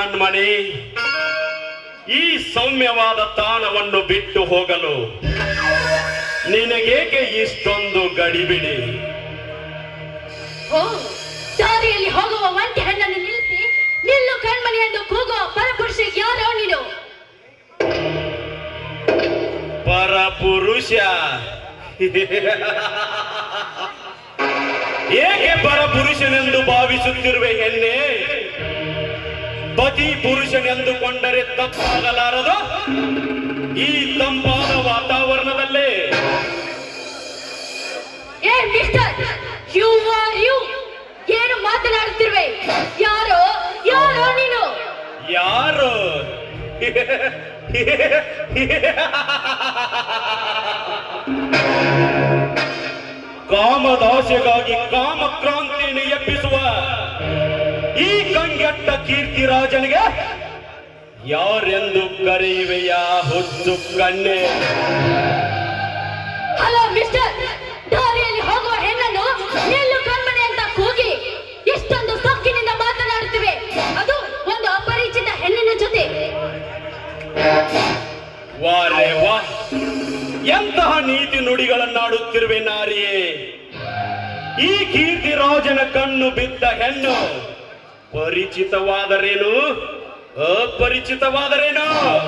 ಕಣ್ಮಣಿ ಈ ಸೌಮ್ಯವಾದ ತಾಣವನ್ನು ಬಿಟ್ಟು ಹೋಗಲು ನಿನಗೇಕೆ ಇಷ್ಟೊಂದು ಗಡಿಬಿಡಿ ಓ ದಾರಿಯಲ್ಲಿ ಹೋಗುವ ಒಂಟಿ ಹೆಣ್ಣನ್ನು ನಿಲ್ಲಿಸಿ ನಿಲ್ಲು ಕಣ್ಮಣಿ ಎಂದು ಕೂಗುವ ಪರಪುರುಷ ಯಾರೋ ನೀನು ಪರಪುರುಷ ಏಕೆ ಪರಪುರುಷನೆಂದು ಭಾವಿಸುತ್ತಿರುವೆ ಹೆಣ್ಣೆ ಪತಿ ಪುರುಷನೆಂದುಕೊಂಡರೆ ತಪ್ಪಾಗಲಾರದು ಈ ತಂಪಾದ ವಾತಾವರಣದಲ್ಲೇ ಏ ಮಿಸ್ಟರ್ ಯು ಆರ್ ಯು ಏನು ಮಾತನಾಡುತ್ತಿರುವೆ ಯಾರೋ ಯಾರೋ ನೀನು ಯಾರು ಕಾಮದಾಸೆಗಾಗಿ ಕಾಮಕ್ರಾಂತಿಯನ್ನು ಎಬ್ಬಿಸುವ ಈ ಕಂಗೆಟ್ಟ ಕೀರ್ತಿರಾಜನಿಗೆ ಯಾರೆಂದು ಕರೆಯುವೆಯ ಹುಚ್ಚು ಕಣ್ಣೆ ಹಲೋ ಮಿಸ್ಟರ್ ದಾರಿಯಲ್ಲಿ ಹೋಗುವ ಹೆಣ್ಣನ್ನು ನಿಲ್ಲು ಕಣ್ಮಣಿ ಅಂತ ಕೂಗಿ ಇಷ್ಟೊಂದು ಸೊಕ್ಕಿನಿಂದ ಮಾತನಾಡುತ್ತಿವೆ ಅದು ಒಂದು ಅಪರಿಚಿತ ಹೆಣ್ಣಿನ ಜೊತೆ ವಾರೆ ವಾ ಎಂತಹ ನೀತಿ ನುಡಿಗಳನ್ನಾಡುತ್ತಿರುವೆ ನಾರಿಯೇ ಈ ಕೀರ್ತಿರಾಜನ ಕಣ್ಣು ಬಿದ್ದ ಹೆಣ್ಣು ಪರಿಚಿತವಾದರೇನು ಅಪರಿಚಿತವಾದರೇನು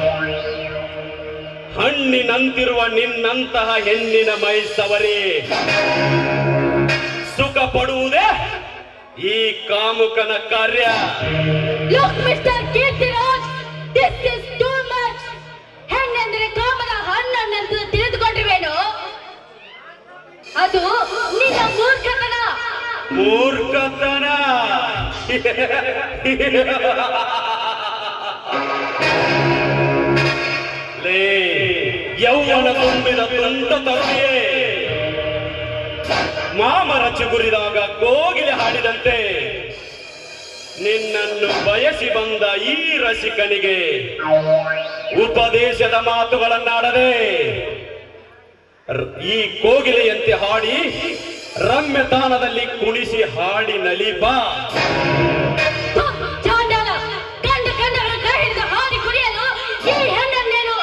ಹಣ್ಣಿನಂತಿರುವ ನಿನ್ನಂತಹ ಹೆಣ್ಣಿನ ಮೈ ಸವರಿ ಸುಖ ಪಡುವುದೇ ಈ ಕಾಮುಕನ ಕಾರ್ಯ look mister Keerthiraj this is too much ಹೆಣ್ಣೆಂದರೆ ಕಾಮದ ಹಣ್ಣನ್ನಂತ ತಿಳಿದುಕೊಂಡಿರುವೇನು ಅದು ನಿನ್ನ ಮೂರ್ಖತನ ಮೂರ್ಖತನ ಲೇ ಯೌವನ ತುಂಬಿದ ತುಂಟ ತರುಣಿಯೇ ಮಾಮರ ಚಿಗುರಿದಾಗ ಕೋಗಿಲೆ ಹಾಡಿದಂತೆ ನಿನ್ನನ್ನು ಬಯಸಿ ಬಂದ ಈ ರಸಿಕನಿಗೆ ಉಪದೇಶದ ಮಾತುಗಳನ್ನಾಡದೆ ರ- ಈ ಕೋಗಿಲೆಯಂತೆ ಹಾಡಿ ರಮ್ಯ ತಾನದಲ್ಲಿ ಕುಣಿಸಿ ಹಾಡಿ ನಲಿಬಾ ಥು, ಚಾಂಡಾಲ ಕಂಡ ಕಂಡವರ ಕೈ ಹಿಡಿದು ಹಾಡಿ ಕುಡಿಯಲು ಈ ಹೆಣ್ಣನ್ನೇನು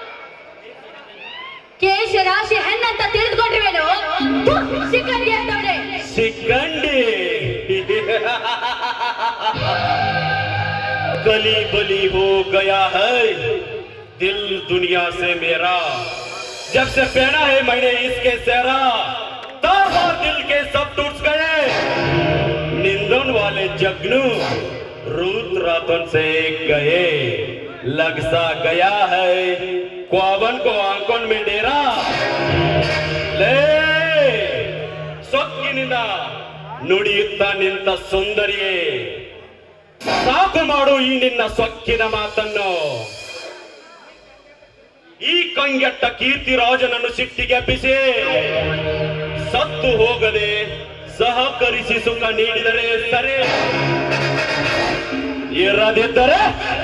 ಕೇಶ ರಾಶಿ ಹೆಣ್ಣಂತ ತಿಳಿದುಕೊಂಡಿರುವೇನು ಥು, ಶಿಖಂಡಿ ಅಂತವ್ರೆ ಸಿಕ್ಕಂಡಿ गली बली हो गया है दिल दुनिया से मेरा जब से पहना है मैंने इसके सेहरा तब और दिल के सब टूट गए निंदन वाले जगनू रूत रातन से गए लग सा गया है क्वावन को आंकन में डेरा ಲೇ ಸೊಕ್ಕಿನಿಂದ ನುಡಿಯುತ್ತಾ ನಿಂತ ಸುಂದರಿಯೇ ಸಾಕು ಮಾಡು ಈ ನಿನ್ನ ಸೊಕ್ಕಿನ ಮಾತನ್ನು ಈ ಕಂಗೆಟ್ಟ ಕೀರ್ತಿರಾಜನನ್ನು ಸಿಟ್ಟಿಗೆಬ್ಬಿಸಿ ಸತ್ತು ಹೋಗದೆ ಸಹಕರಿಸಿ ಸುಖ ನೀಡಿದರೆ ಸರಿ ಇರದಿದ್ದರೆ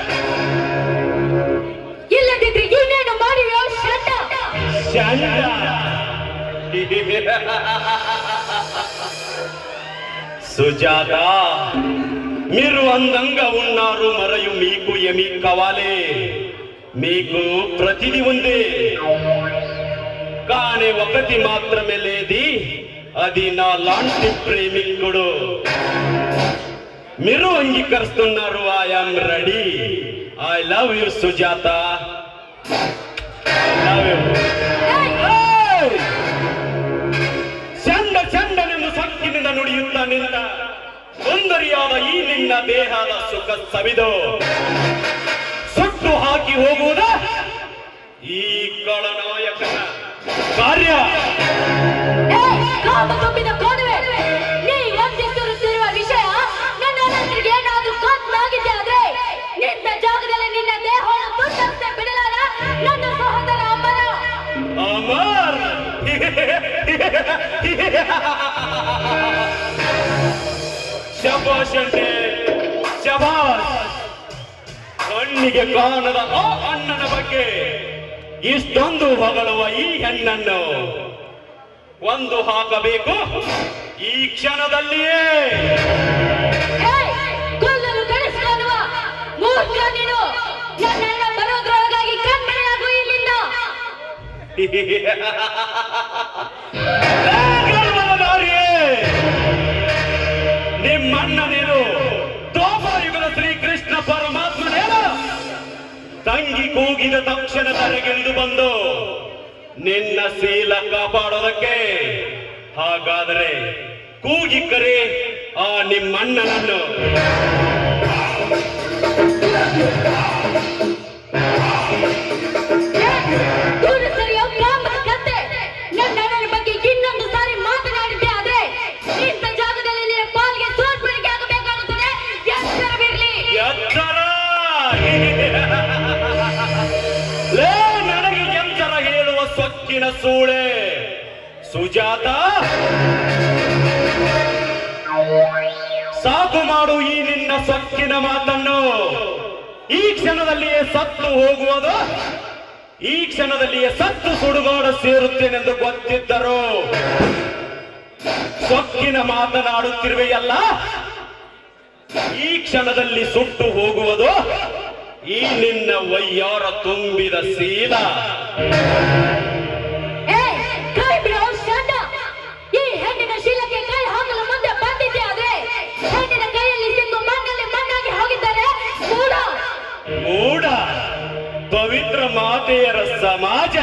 ಇಲ್ಲದಿದ್ರೆ ಇನ್ನೇನು ಮಾಡಿರೋ ಶಟ ಚಂಡ సుజాత మీరు అందంగా ఉన్నారు మరియు మీకు ఏమీ కావాలి మీకు ప్రతిది ఉంది కానీ ఒకటి మాత్రమే లేది అది నా లాంటి ప్రేమికుడు మీరు అంగీకరిస్తున్నారు I'm ready I love you Sujatha love you ಚಂಡ ಚಂಡನೆಂದು ಸಕ್ಕಿನಿಂದ ನುಡಿಯುತ್ತ ನಿಂತ ಸುಂದರಿಯಾದ ಈ ನಿನ್ನ ದೇಹದ ಸುಖ ಸವಿದು ಸುಟ್ಟು ಹಾಕಿ ಹೋಗುವುದ ಈ ಕಳನಾಯಕನ ಕಾರ್ಯ ಕಾಮ ತುಂಬಿದ ಕೊಡುವೆ ನೀ ವಂದಿಸುತ್ತಿರುವ ವಿಷಯ ನನ್ನ ಅನಂತರಿಗೆ ಏನಾದ್ರೂ ಗೊತ್ತಾಗಿದೆ ಆದ್ರೆ ನಿನ್ನ ಜಾಗದಲ್ಲಿ ನಿನ್ನ ದೇಹವನ್ನು ತುಂಡರಿಸದೆ ಬಿಡಲಾರ ನನ್ನ ಸಹೋದರ ಅಮ್ಮನ ಅಮರ್ ಶಬಾಷ್ ಅಂತೆ ಶಬಾಷ್ ಕಣ್ಣಿಗೆ ಕಾಣದ ಆ ಅಣ್ಣನ ಬಗ್ಗೆ ಇಷ್ಟೊಂದು ಹೊಗಳುವ ಈ ಹೆಣ್ಣನ್ನು ಒಂದು ಹಾಕಬೇಕು ಈ ಕ್ಷಣದಲ್ಲಿಯೇ ಹೇ, ಕೊಲ್ಲಲು ಕಳಿಸಿಕೊಳ್ಳುವ ಮೂರ್ಖ ನೀನು ನನ್ನನ್ನ ಬರೋದ್ರೊಳಗಾಗಿ ಕಣ್ಮರೆಯಾಗು ಇಲ್ಲಿಂದ ಗರ್ವನಾರಿಯೇ! ನಿಮ್ಮಣ್ಣ ನೀನು ಯುಗದ ಶ್ರೀಕೃಷ್ಣ ಪರಮಾತ್ಮನೇನ ತಂಗಿ ಕೂಗಿದ ತಕ್ಷಣ ತಲೆಗಿಳಿದು ಬಂದು ನಿನ್ನ ಶೀಲ ಕಾಪಾಡೋದಕ್ಕೆ ಹಾಗಾದರೆ ಕೂಗಿ ಕರೆ ಆ ನಿಮ್ಮಣ್ಣನನ್ನು ದೂರ ಸರಿಯೋ ಕಾಮದ ಕತ್ತೆ ನನ್ನ ಅಣ್ಣನ ಬಗ್ಗೆ ಇನ್ನೊಂದು ಸಾರಿ ಮಾತನಾಡಿದ್ದೆ ಆದ್ರೆ ಇಂಥ ಜಾಗದಲ್ಲಿ ನಿನ್ನ ಪಾಲ್ಗೆ ತೋರ್ಪಡಿಕೆ ಆಗಬೇಕಾಗುತ್ತದೆ ಎಚ್ಚರವಿರ್ಲಿ ಎತ್ತರ ಲೇ ನನಗೆ ಎಚ್ಚರ ಹೇಳುವ ಸೊಕ್ಕಿನ ಸೂಳೆ ಸುಜಾತ ಸಾಕು ಮಾಡು ಈ ನಿನ್ನ ಸೊಕ್ಕಿನ ಮಾತನ್ನು ಈ ಕ್ಷಣದಲ್ಲಿಯೇ ಸತ್ತು ಹೋಗುವುದು ಈ ಕ್ಷಣದಲ್ಲಿಯೇ ಸತ್ತು ಸುಡುಗಾಡ ಸೇರುತ್ತೇನೆಂದು ಗೊತ್ತಿದ್ದರು ಸೊಕ್ಕಿನ ಮಾತನಾಡುತ್ತಿರುವೆಯಲ್ಲ ಈ ಕ್ಷಣದಲ್ಲಿ ಸುಟ್ಟು ಹೋಗುವುದು ಈ ನಿನ್ನ ವಯ್ಯಾರ ತುಂಬಿದ ಶೀಲ ಏ ಕೈ ಬಿಡೋ ಷಂಡ ಈ ಹೆಣ್ಣಿನ ಶೀಲಕ್ಕೆ ಕೈ ಹಾಕಲು ಮುಂದೆ ಬಂದಿದ್ದೆ ಆದ್ರೆ ಹೆಣ್ಣಿನ ಕೈಯಲ್ಲಿ ಸಿಕ್ಕು ಮಣ್ಣಲ್ಲಿ ಮಣ್ಣಾಗಿ ಹೋಗಿದ್ದಾರೆ ಕೂಡ ಮೂಡ ಪವಿತ್ರ ಮಾತೆಯರ ಸಮಾಜ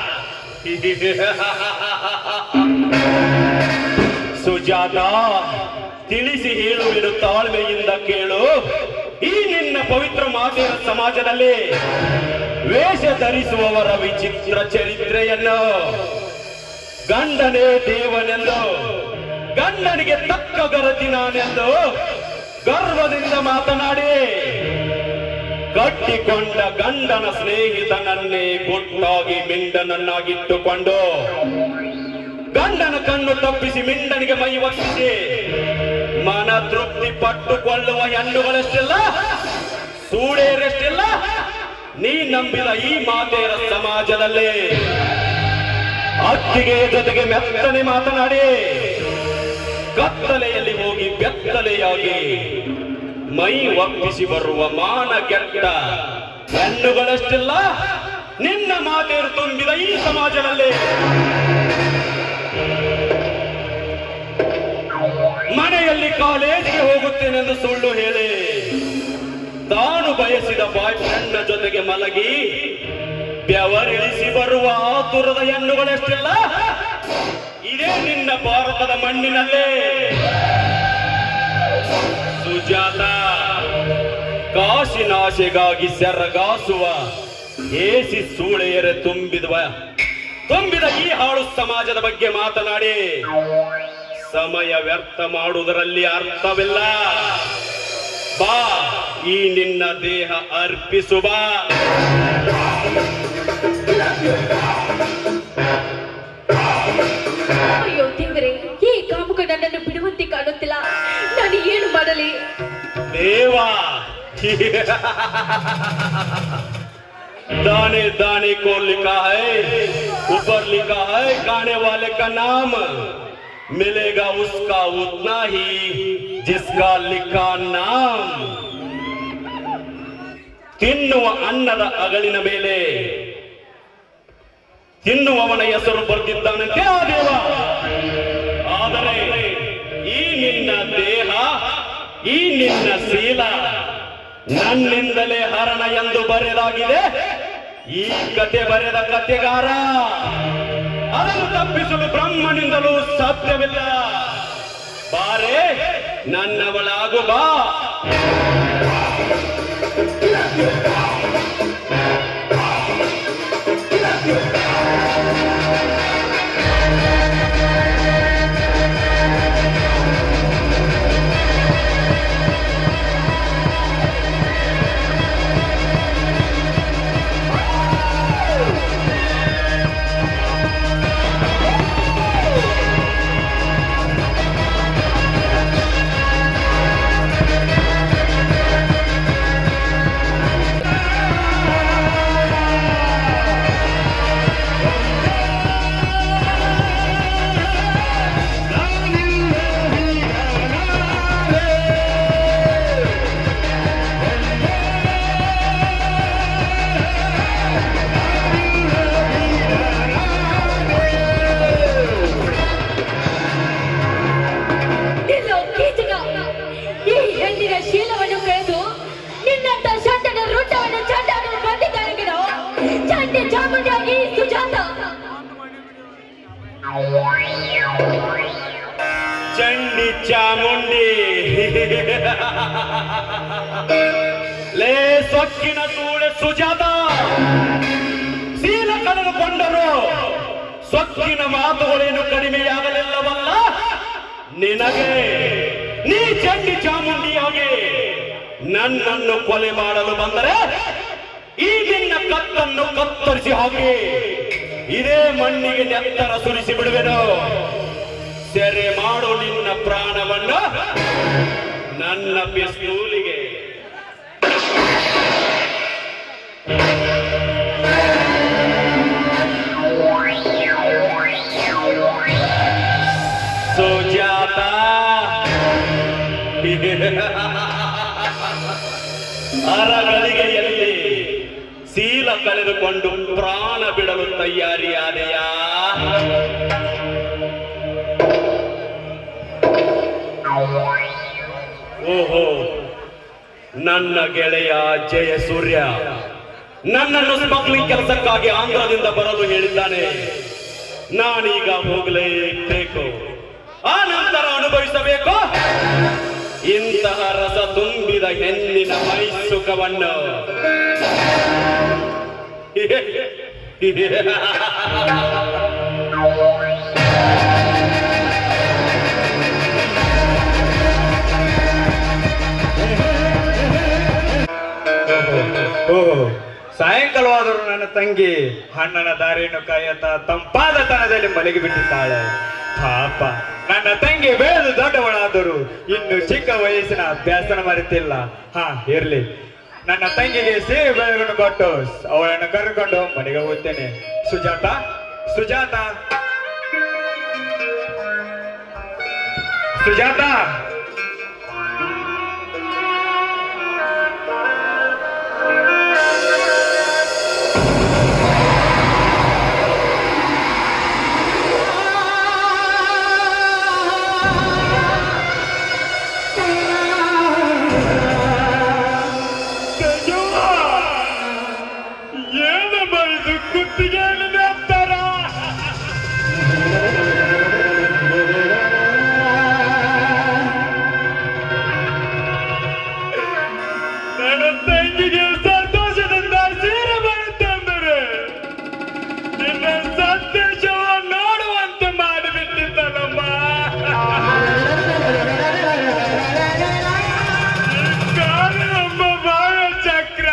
ಸುಜಾತ ತಿಳಿಸಿ ಹೇಳುವೆನು ತಾಳ್ಮೆಯಿಂದ ಕೇಳು ಈ ನಿನ್ನ ಪವಿತ್ರ ಮಾತೆಯರ ಸಮಾಜದಲ್ಲಿ ವೇಷ ಧರಿಸುವವರ ವಿಚಿತ್ರ ಚರಿತ್ರೆಯನ್ನು ಗಂಡನೇ ದೇವನೆಂದು ಗಂಡನಿಗೆ ತಕ್ಕ ಗರತಿ ನಾನೆಂದು ಗರ್ವದಿಂದ ಮಾತನಾಡಿ ಕಟ್ಟಿಕೊಂಡ ಗಂಡನ ಸ್ನೇಹಿತನನ್ನೇ ಗುಟ್ಟಾಗಿ ಮಿಂಡನನ್ನಾಗಿಟ್ಟುಕೊಂಡು ಗಂಡನ ಕಣ್ಣು ತಪ್ಪಿಸಿ ಮಿಂಡನಿಗೆ ಮೈ ಒಪ್ಪಿಸಿ ಮನ ತೃಪ್ತಿ ಪಟ್ಟುಕೊಳ್ಳುವ ಹೆಣ್ಣುಗಳಷ್ಟಿಲ್ಲ ಸೂಡೇರಷ್ಟಿಲ್ಲ ನೀ ನಂಬಿದ ಈ ಮಾತೆಯರ ಸಮಾಜದಲ್ಲಿ ಅತ್ತಿಗೆ ಜೊತೆಗೆ ಮೆತ್ತನೆ ಮಾತನಾಡಿ ಕತ್ತಲೆಯಲ್ಲಿ ಹೋಗಿ ಬೆತ್ತಲೆಯಾಗಿ ಮೈ ಒಪ್ಪಿಸಿ ಬರುವ ಮಾನ ಕೆಟ್ಟ ಹೆಣ್ಣುಗಳಷ್ಟಿಲ್ಲ ನಿನ್ನ ಮಾತೆಯರು ತುಂಬಿದ ಈ ಸಮಾಜದಲ್ಲಿ ಮನೆಯಲ್ಲಿ ಕಾಲೇಜಿಗೆ ಹೋಗುತ್ತೇನೆಂದು ಸುಳ್ಳು ಹೇಳಿ ತಾನು ಬಯಸಿದ ಬಾಯ್ ಫ್ರೆಂಡ್ನ ಜೊತೆಗೆ ಮಲಗಿ ಬೆವರಿಳಿಸಿ ಬರುವ ಆತುರದ ಹೆಣ್ಣುಗಳೆಷ್ಟಿಲ್ಲ ಇದೇ ನಿನ್ನ ಭಾರತದ ಮಣ್ಣಿನಲ್ಲೇ ಸುಜಾತ ಕಾಶಿನಾಶೆಗಾಗಿ ಸೆರಗಾಸುವ ಏಸಿ ಸೂಳೆಯರೆ ತುಂಬಿದ ತುಂಬಿದ ಈ ಹಾಳು ಸಮಾಜದ ಬಗ್ಗೆ ಮಾತನಾಡಿ ಸಮಯ ವ್ಯರ್ಥ ಮಾಡುವುದರಲ್ಲಿ ಅರ್ಥವಿಲ್ಲ ಬಾ ಈ ನಿನ್ನ ದೇಹ ಅರ್ಪಿಸು ಬಾ ಅಯ್ಯೋ ದೇವರೇ ಈ ಕಾಮುಕ ನನ್ನನ್ನು ಬಿಡುವಂತೆ ಕಾಣುತ್ತಿಲ್ಲ ನಾನು ಏನು ಮಾಡಲಿ देवा दाने दाने को लिखा है ऊपर लिखा है गाने वाले का नाम मिलेगा उसका उतना ही जिसका लिखा नाम ತಿನ್ನುವ ಅನ್ನದ ಅಗಳಿನ ಮೇಲೆ ತಿನ್ನುವವನ ಹೆಸರು ಬರೆದಿದ್ದಾನಂತೆ ಆ ದೇವ ಆದರೆ ಈ ನಿನ್ನ ದೇಹ ಈ ನಿನ್ನ ಶೀಲ ನನ್ನಿಂದಲೇ ಹರಣ ಎಂದು ಬರೆಯಲಾಗಿದೆ ಈ ಕತೆ ಬರೆದ ಕತೆಗಾರ ಅದನ್ನು ತಪ್ಪಿಸಲು ಬ್ರಹ್ಮನಿಂದಲೂ ಸಾಧ್ಯವಿಲ್ಲ ಬಾರೆ ನನ್ನವಳಾಗು ಬಾ ಚಂಡಿ ಚಾಮುಂಡಿ ಲೇ ಸೊಕ್ಕಿನ ಸೂಳೆ ಸುಜಾತ ಶೀಲ ಕಳೆದುಕೊಂಡರು ಸೊಕ್ಕಿನ ಮಾತುಗಳೇನು ಕಡಿಮೆಯಾಗಲಿಲ್ಲವಲ್ಲ ನಿನಗೆ ನೀ ಚಂಡಿ ಚಾಮುಂಡಿಯಾಗಿ ನನ್ನನ್ನು ಕೊಲೆ ಮಾಡಲು ಬಂದರೆ ಈ ನಿನ್ನ ಕತ್ತನ್ನು ಕತ್ತರಿಸಿ ಹಾಕಿ ಇದೇ ಮಣ್ಣಿಗೆ ನೆತ್ತರ ಸುರಿಸಿ ಬಿಡುವೆನು ಸೆರೆ ಮಾಡು ನಿನ್ನ ಪ್ರಾಣವನ್ನು ನನ್ನ ಪಿಸ್ತೂಲಿಗೆ ಸುಜಾತ ಅರಗಳಿಗೆಯಲ್ಲಿ ಶೀಲ ಕಳೆದುಕೊಂಡು ಪ್ರಾಣ ಬಿಡಲು ತಯಾರಿಯಾದೆಯಾ ಓಹೋ ನನ್ನ ಗೆಳೆಯ ಜಯ ಸೂರ್ಯ ನನ್ನನ್ನು ಸ್ಮಗ್ಲಿಂಗ್ ಕೆಲಸಕ್ಕಾಗಿ ಆಂಧ್ರದಿಂದ ಬರಲು ಹೇಳಿದ್ದಾನೆ ನಾನೀಗ ಹೋಗಲೇಬೇಕು ಆ ನಂತರ ಅನುಭವಿಸಬೇಕು ಇಂತಹ ರಸ ತುಂಬಿದ ಹೆಣ್ಣಿನ ಮೈ ಸುಖವನ್ನು ಓಹೋ ಸಾಯಂಕಾಲವಾದರೂ ನನ್ನ ತಂಗಿ ಅಣ್ಣನ ದಾರಿಯನ್ನು ಕಾಯತ ತಂಪಾದ ತನದಲ್ಲಿ ಮಲಗಿ ಬಿಟ್ಟಿದ್ದಾಳೆ ಪಾಪ ನನ್ನ ತಂಗಿ ಬೆಳೆದು ದೊಡ್ಡವಳಾದರೂ ಇನ್ನು ಚಿಕ್ಕ ವಯಸ್ಸಿನ ಅಭ್ಯಾಸನ ಮರೆತಿಲ್ಲ ಹಾ ಇರ್ಲಿ ನನ್ನ ತಂಗಿಗೆ ಸೇವೆ ಬೆಳಗನ್ನು ಕೊಟ್ಟು ಅವಳನ್ನು ಕರೆದುಕೊಂಡು ಮನೆಗೆ ಹೋಗ್ತೇನೆ ಸುಜಾತ ಸುಜಾತ ಸುಜಾತ ಏನು ಬೈದು ಕುತ್ತಿಗೆ ಅಂತಾರ ನನ್ನ ತಂಗಿಗೆ ಸಂತೋಷದಿಂದ ಸೀರೆ ಬರುತ್ತಂದರೆ ನಿನ್ನ ಸಂದೇಶವ ನೋಡುವಂತೆ ಮಾಡಿಬಿಟ್ಟಿದ್ದನಮ್ಮ ಕಾರಣಮ್ಮ ಬಾಳ ಚಕ್ರ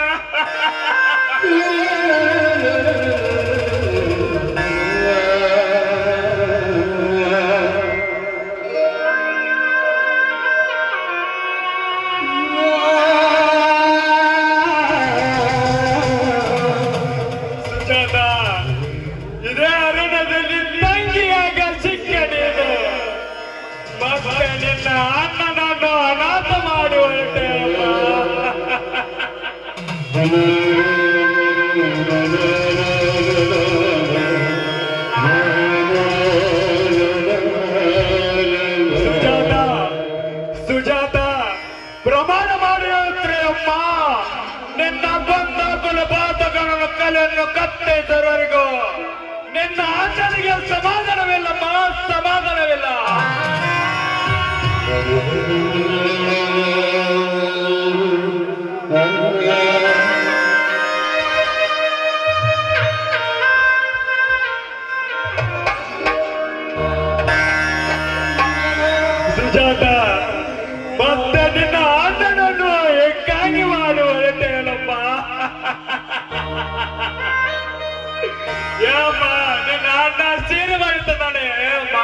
ಸುಜಾತ ಇದೇ ಅರಣ್ಯದಲ್ಲಿ ತಂಗಿಯಾಗ ಸಿಕ್ಕ ನೀನು ಮತ್ತೆ ನಿನ್ನ ಅಣ್ಣನನ್ನು ಅನಾಥ ಮಾಡಿ ಹೊರಟೆ ಸುಜಾತ ಸುಜಾತ ಪ್ರಮಾಣ ಮಾಡಿ ಹೇಳ್ತೀರಿ ಅಮ್ಮ ನಿನ್ನ ಬಂದ ಕುಲಪಾತಗಳನ್ನು ಕಲೆಯನ್ನು ಕತ್ತರಿಸುವವರೆಗೂ ನಿನ್ನ ಆಚರಣೆಗೆ ಸಮಾಧಾನವಿಲ್ಲಮ್ಮ ಸಮಾಧಾನವಿಲ್ಲ ಸುಜಾತ ಮತ್ತೆ ನಿನ್ನ ಅಣ್ಣನನ್ನು ಹೆಗ್ಗಾಗಿ ಮಾಡಿ ಹೊರಟೇನಮ್ಮ ಯಮ್ಮ ನಿನ್ನ ಅಣ್ಣ ಸೀರೆ ಮಾಡಿದ್ದಾನೆ ಅಮ್ಮ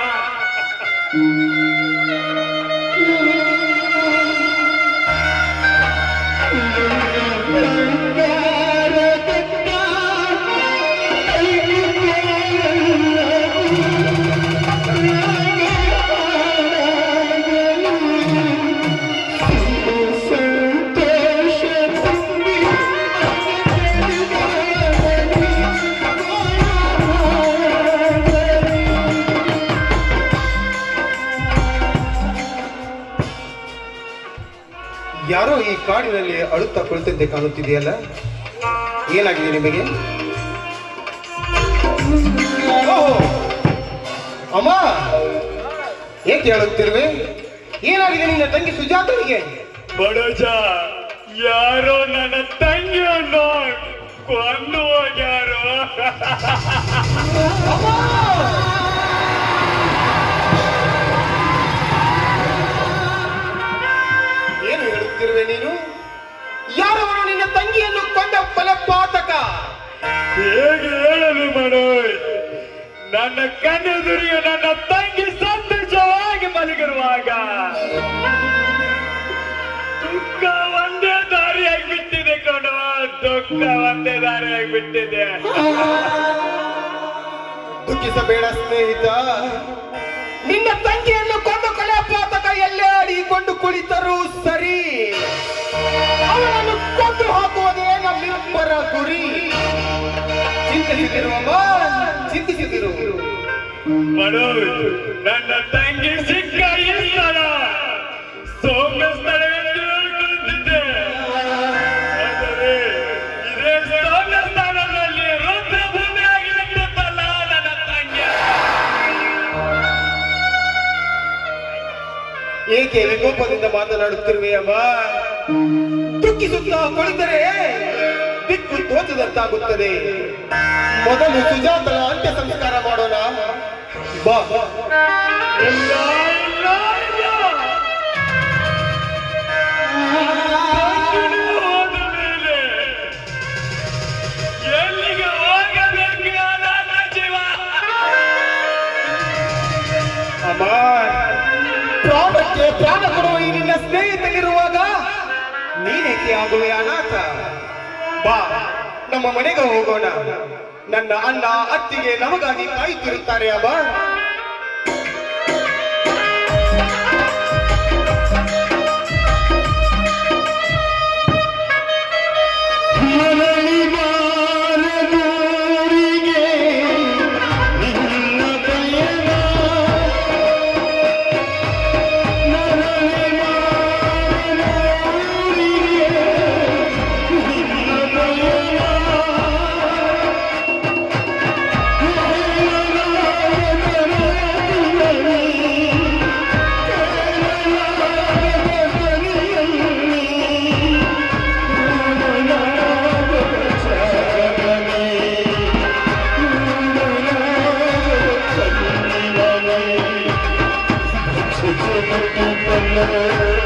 ಯಾರೋ ಈ ಕಾಡಿನಲ್ಲಿ ಅಳುತ್ತಾ ಕುಳಿತಂತೆ ಕಾಣುತ್ತಿದೆಯಲ್ಲ ಏನಾಗಿದೆ ನಿಮಗೆ ಓಹೋ ಅಮ್ಮ ಏಕೆ ಹೇಳುತ್ತಿರುವೆ ಏನಾಗಿದೆ ನಿನ್ನ ತಂಗಿ ಸುಜಾತನಿಗೆ ಬಡಜ ಯಾರೋ ನನ್ನ ತಂಗಿಯನ್ನು ಕೊಂದು ಹೋಗ್ಯಾರೋ ಏನು ಹೇಳುತ್ತಿರುವೆ ನೀನು ಯಾರವನು ನಿನ್ನ ತಂಗಿಯನ್ನು ಕೊಂದ ಫಲಪಾತಕ ಹೇಗೆ ಹೇಳಲು ಮನೋಯ್ ನನ್ನ ಕಣ್ಣೆದುರಿಗೆ ನನ್ನ ತಂಗಿ ಸಂತೋಷವಾಗಿ ಮಲಗಿರುವಾಗ ದುಃಖ ಒಂದೇ ದಾರಿಯಾಗಿ ಬಿಟ್ಟಿದೆ ಕಣೋ ದುಃಖ ಒಂದೇ ದಾರಿಯಾಗಿ ಬಿಟ್ಟಿದೆ ದುಃಖಿಸಬೇಡ ಸ್ನೇಹಿತ ನಿನ್ನ ತಂಗಿಯನ್ನು ಕೊಂದು ಕೊಲೆ ಪಾತಕ ಎಲ್ಲೇ ಅಡಿಕೊಂಡು ಕುಳಿತರೂ ಸರಿ ಅವನನ್ನು ಕೊಂದು ಹಾಕುವುದೇ ನಮ್ಮಿಬ್ಬರ ಗುರಿ ಚಿಂತಿಸುತ್ತಿರುವಮ್ಮ ಚಿಂತಿಸುತ್ತಿರು ಮನೋಯ್ ನನ್ನ ತಂಗಿ ಸಿಕ್ಕ ಈ ಸ್ಥಳ ಸೌಮ್ಯ ಸ್ಥಳವೆಂದು ಹೇಳ್ಕೊಳ್ತಿದ್ದೆ ಆದರೆ ಇದೇ ಸೌಮ್ಯ ಸ್ಥಾನದಲ್ಲಿ ರುದ್ರಭೂಮಿಯಾಗಿ ಬಿಟ್ಟಿತ್ತಲ್ಲ ನನ್ನ ತಂಗಿ ಏಕೆ ವಿಕೋಪದಿಂದ ಮಾತನಾಡುತ್ತಿರುವೆಯಮ್ಮ ದುಃಖಿಸುತ್ತಾ ಕುಳಿತರೆ ದಿಕ್ಕು ತೋಚದಂತಾಗುತ್ತದೆ ಮೊದಲು ಸುಜಾತನ ಅಂತ್ಯ ಸಂಸ್ಕಾರ ಮಾಡೋಣ ಬಾ ಇಲ್ಲ ಇಲ್ಲ ಇಲ್ಲ ತಂಗಿನೇ ಹೋದ ಮೇಲೆ ಎಲ್ಲಿಗೆ ಹೋಗಬೇಕು ನನ್ನ ಜೀವ ಅಮ್ಮ ಪ್ರಾಣಕ್ಕೆ ಪ್ರಾಣ ಕೊಡುವ ಈ ನಿನ್ನ ಸ್ನೇಹಿತನಿರುವಾಗ ನೀನೇಕೆ ಆಗುವೆ ಅನಾಥ ಬಾ ನಮ್ಮ ಮನೆಗೆ ಹೋಗೋಣ ನನ್ನ ಅಣ್ಣ ಅತ್ತಿಗೆ ನಮಗಾಗಿ ಕಾಯುತ್ತಿರುತ್ತಾರೆ ಅಮ್ಮ Thank you.